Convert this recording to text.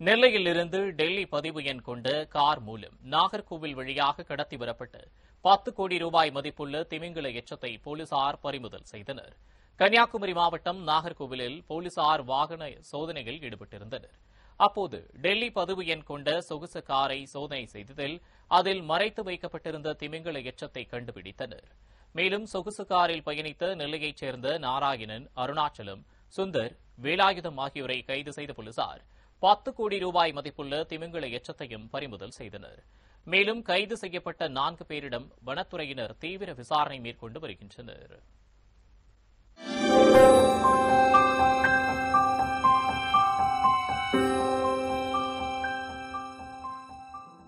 நெல்லையிலிருந்து டெல்லி பதிவு எண் கொண்ட கார் மூலம் நாகர்கோவில் வழியாக கடத்தி வரப்பட்டு பத்து கோடி ரூபாய் மதிப்புள்ள திமிங்கல எச்சத்தை போலீசார் பறிமுதல் செய்தனர் கன்னியாகுமரி மாவட்டம் நாகர்கோவிலில் போலீசார் வாகன சோதனையில் ஈடுபட்டிருந்தனர் அப்போது டெல்லி பதிவு எண் கொண்ட சொகுசு காரை சோதனை செய்ததில் அதில் மறைத்து வைக்கப்பட்டிருந்த திமிங்கல எச்சத்தை கண்டுபிடித்தனர் மேலும் சொகுசு காரில் பயணித்த நெல்லையைச் சேர்ந்த நாராயணன் அருணாச்சலம் சுந்தர் வேலாயுதம் ஆகியோரை கைது செய்த போலீசார் பத்து கோடி ரூபாய் மதிப்புள்ள திமிங்கல எச்சத்தையும் பறிமுதல் செய்தனர் மேலும் கைது செய்யப்பட்ட நான்கு பேரிடம் வனத்துறையினர் தீவிர விசாரணை மேற்கொண்டு வருகின்றனர்